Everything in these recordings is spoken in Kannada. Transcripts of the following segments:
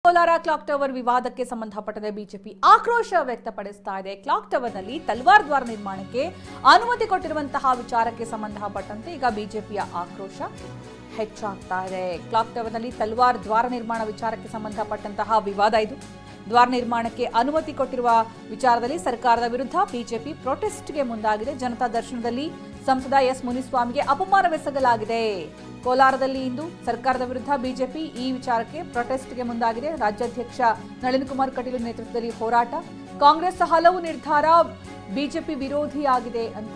ಕೋಲಾರ ಕ್ಲಾಕ್ ಟವರ್ ವಿವಾದಕ್ಕೆ ಸಂಬಂಧಪಟ್ಟಂತೆ ಬಿಜೆಪಿ ಆಕ್ರೋಶ ವ್ಯಕ್ತಪಡಿಸ್ತಾ ಇದೆ ಕ್ಲಾಕ್ ಟವರ್ನಲ್ಲಿ ತಲ್ವಾರ್ ದ್ವಾರ ನಿರ್ಮಾಣಕ್ಕೆ ಅನುಮತಿ ಕೊಟ್ಟಿರುವಂತಹ ವಿಚಾರಕ್ಕೆ ಸಂಬಂಧಪಟ್ಟಂತೆ ಈಗ ಬಿಜೆಪಿಯ ಆಕ್ರೋಶ ಹೆಚ್ಚಾಗ್ತಾ ಇದೆ ಕ್ಲಾಕ್ ಟವರ್ನಲ್ಲಿ ತಲ್ವಾರ್ ದ್ವಾರ ನಿರ್ಮಾಣ ವಿಚಾರಕ್ಕೆ ಸಂಬಂಧಪಟ್ಟಂತಹ ವಿವಾದ ಇದು ದ್ವಾರ ನಿರ್ಮಾಣಕ್ಕೆ ಅನುಮತಿ ಕೊಟ್ಟಿರುವ ವಿಚಾರದಲ್ಲಿ ಸರ್ಕಾರದ ವಿರುದ್ಧ ಬಿಜೆಪಿ ಪ್ರೊಟೆಸ್ಟ್ಗೆ ಮುಂದಾಗಿದೆ ಜನತಾ ದರ್ಶನದಲ್ಲಿ ಸಂಸದ ಎಸ್ ಮುನಿಸ್ವಾಮಿಗೆ ಅಪಮಾನವೆಸಗಲಾಗಿದೆ ಕೋಲಾರದಲ್ಲಿ ಇಂದು ಸರ್ಕಾರದ ವಿರುದ್ಧ ಬಿಜೆಪಿ ಈ ವಿಚಾರಕ್ಕೆ ಪ್ರೊಟೆಸ್ಟ್ಗೆ ಮುಂದಾಗಿದೆ ರಾಜ್ಯಾಧ್ಯಕ್ಷ ನಳಿನ್ ಕುಮಾರ್ ಕಟೀಲ್ ನೇತೃತ್ವದಲ್ಲಿ ಹೋರಾಟ ಕಾಂಗ್ರೆಸ್ ಹಲವು ನಿರ್ಧಾರ ಬಿಜೆಪಿ ವಿರೋಧಿಯಾಗಿದೆ ಅಂತ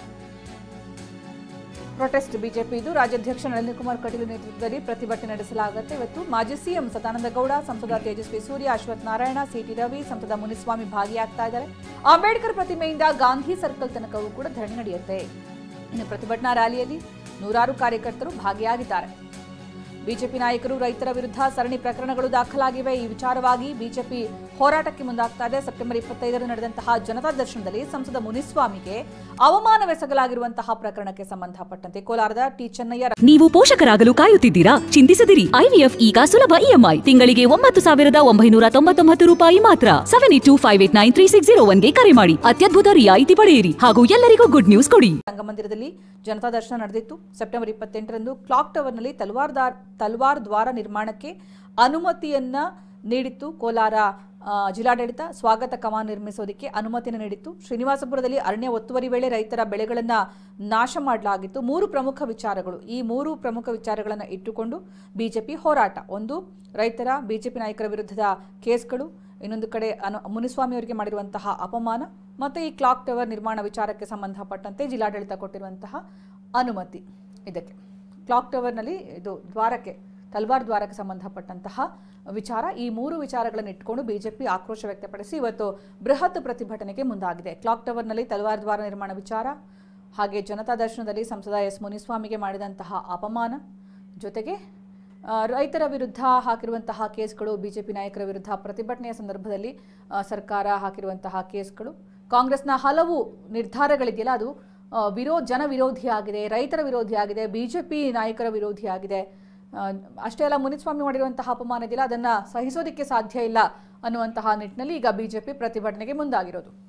ಪ್ರೊಟೆಸ್ಟ್ ಬಿಜೆಪಿ ಇದು ರಾಜ್ಯಾಧ್ಯಕ್ಷ ನಳಿನ್ ಕುಮಾರ್ ಕಟೀಲ್ ನೇತೃತ್ವದಲ್ಲಿ ಪ್ರತಿಭಟನೆ ನಡೆಸಲಾಗುತ್ತೆ ಇವತ್ತು ಮಾಜಿ ಸಿಎಂ ಸದಾನಂದ ಗೌಡ ಸಂಸದ ತೇಜಸ್ವಿ ಸೂರ್ಯ ಅಶ್ವಥ್ ನಾರಾಯಣ ಸಿಟಿ ರವಿ ಸಂಸದ ಮುನಿಸ್ವಾಮಿ ಭಾಗಿಯಾಗ್ತಾ ಇದ್ದಾರೆ ಅಂಬೇಡ್ಕರ್ ಪ್ರತಿಮೆಯಿಂದ ಗಾಂಧಿ ಸರ್ಕಲ್ ತನಕವೂ ಕೂಡ ಧರಣಿ ನಡೆಯುತ್ತೆ ಇನ್ನು ಪ್ರತಿಭಟನಾ ರ್ಯಾಲಿಯಲ್ಲಿ ನೂರಾರು ಕಾರ್ಯಕರ್ತರು ಭಾಗಿಯಾಗಿದ್ದಾರೆ ಬಿಜೆಪಿ ನಾಯಕರು ರೈತರ ವಿರುದ್ಧ ಸರಣಿ ಪ್ರಕರಣಗಳು ದಾಖಲಾಗಿವೆ ಈ ವಿಚಾರವಾಗಿ ಬಿಜೆಪಿ ಹೋರಾಟಕ್ಕೆ ಮುಂದಾಗ್ತಾ ಇದೆ ಸೆಪ್ಟೆಂಬರ್ ಇಪ್ಪತ್ತೈದರಂದು ನಡೆದಂತಹ ಜನತಾ ದರ್ಶನದಲ್ಲಿ ಸಂಸದ ಮುನಿಸ್ವಾಮಿಗೆ ಅವಮಾನವೆಸಗಲಾಗಿರುವಂತಹ ಪ್ರಕರಣಕ್ಕೆ ಸಂಬಂಧಪಟ್ಟಂತೆ ಕೋಲಾರದ ಟಿ ಚೆನ್ನಯ್ಯ ನೀವು ಪೋಷಕರಾಗಲು ಕಾಯುತ್ತಿದ್ದೀರಾ ಚಿಂತಿಸದಿರಿ ಐವಿಎಫ್ ಈಗ ಸುಲಭ ಇಎಂಐ ತಿಂಗಳಿಗೆ ಒಂಬತ್ತು ಸಾವಿರದ ಒಂಬೈನೂರ ತೊಂಬತ್ತೊಂಬತ್ತು ರೂಪಾಯಿ ಮಾತ್ರ seven eight two five eight nine three six zero ಒನ್ಗೆ ಕರೆ ಮಾಡಿ ಅತ್ಯದ್ಭುತ ರಿಯಾಯಿತಿ ಪಡೆಯಿರಿ ಹಾಗೂ ಎಲ್ಲರಿಗೂ ಗುಡ್ ನ್ಯೂಸ್ ಕೊಡಿ ರಂಗಮಂದಿರದಲ್ಲಿ ಜನತಾ ದರ್ಶನ ನಡೆದಿತ್ತು ಸೆಪ್ಟೆಂಬರ್ ಇಪ್ಪತ್ತೆಂಟರಂದು ಕ್ಲಾಕ್ ಟವರ್ನಲ್ಲಿ ತಲ್ವಾರ್ ದಾರ್ ತಲ್ವಾರ್ ದ್ವಾರ ನಿರ್ಮಾಣಕ್ಕೆ ಅನುಮತಿಯನ್ನ ನೀಡಿತ್ತು ಕೋಲಾರ ಆ, ಜಿಲ್ಲಾಡಳಿತ ಸ್ವಾಗತ ಕಮಾನ್ ನಿರ್ಮಿಸೋದಕ್ಕೆ ಅನುಮತಿಯನ್ನು ನೀಡಿತ್ತು ಶ್ರೀನಿವಾಸಪುರದಲ್ಲಿ ಅರಣ್ಯ ಒತ್ತುವರಿ ವೇಳೆ ರೈತರ ಬೆಳೆಗಳನ್ನ ನಾಶ ಮಾಡಲಾಗಿತ್ತು ಮೂರು ಪ್ರಮುಖ ವಿಚಾರಗಳು ಈ ಮೂರು ಪ್ರಮುಖ ವಿಚಾರಗಳನ್ನು ಇಟ್ಟುಕೊಂಡು ಬಿಜೆಪಿ ಹೋರಾಟ ಒಂದು ರೈತರ ಬಿಜೆಪಿ ನಾಯಕರ ವಿರುದ್ಧದ ಕೇಸ್ಗಳು ಇನ್ನೊಂದು ಕಡೆ ಅನು ಮುನಿಸ್ವಾಮಿ ಅವರಿಗೆ ಮಾಡಿರುವಂತಹ ಅಪಮಾನ ಮತ್ತು ಈ ಕ್ಲಾಕ್ ಟವರ್ ನಿರ್ಮಾಣ ವಿಚಾರಕ್ಕೆ ಸಂಬಂಧಪಟ್ಟಂತೆ ಜಿಲ್ಲಾಡಳಿತ ಕೊಟ್ಟಿರುವಂತಹ ಅನುಮತಿ ಇದಕ್ಕೆ ಕ್ಲಾಕ್ ಟವರ್ನಲ್ಲಿ ಇದು ದ್ವಾರಕ್ಕೆ ತಲ್ವಾರ್ ದ್ವಾರಕ್ಕೆ ಸಂಬಂಧಪಟ್ಟಂತಹ ವಿಚಾರ ಈ ಮೂರು ವಿಚಾರಗಳನ್ನು ಇಟ್ಕೊಂಡು ಬಿಜೆಪಿ ಆಕ್ರೋಶ ವ್ಯಕ್ತಪಡಿಸಿ ಇವತ್ತು ಬೃಹತ್ ಪ್ರತಿಭಟನೆಗೆ ಮುಂದಾಗಿದೆ ಕ್ಲಾಕ್ ಟವರ್ನಲ್ಲಿ ತಲ್ವಾರ್ ದ್ವಾರ ನಿರ್ಮಾಣ ವಿಚಾರ ಹಾಗೆ ಜನತಾ ದರ್ಶನದಲ್ಲಿ ಸಂಸದ ಎಸ್ ಮುನಿಸ್ವಾಮಿಗೆ ಮಾಡಿದಂತಹ ಅಪಮಾನ ಜೊತೆಗೆ ಆ, ರೈತರ ವಿರುದ್ಧ ಹಾಕಿರುವಂತಹ ಕೇಸ್ಗಳು ಬಿಜೆಪಿ ನಾಯಕರ ವಿರುದ್ಧ ಪ್ರತಿಭಟನೆಯ ಸಂದರ್ಭದಲ್ಲಿ ಆ, ಸರ್ಕಾರ ಹಾಕಿರುವಂತಹ ಕೇಸ್ಗಳು ಕಾಂಗ್ರೆಸ್ನ ಹಲವು ನಿರ್ಧಾರಗಳಿದೆಯಲ್ಲ ಅದು ಆ, ವಿರೋ ಜನ ವಿರೋಧಿಯಾಗಿದೆ ರೈತರ ವಿರೋಧಿಯಾಗಿದೆ ಬಿಜೆಪಿ ನಾಯಕರ ವಿರೋಧಿಯಾಗಿದೆ ಆ, ಅಷ್ಟೇ ಅಲ್ಲ ಮುನಿಸ್ವಾಮಿ ಮಾಡಿರುವಂತಹ ಅಪಮಾನ ಇದೆಯಲ್ಲ ಅದನ್ನು ಸಹಿಸೋದಕ್ಕೆ ಸಾಧ್ಯ ಇಲ್ಲ ಅನ್ನುವಂತಹ ನಿಟ್ಟಿನಲ್ಲಿ ಈಗ ಬಿಜೆಪಿ ಪ್ರತಿಭಟನೆಗೆ ಮುಂದಾಗಿರೋದು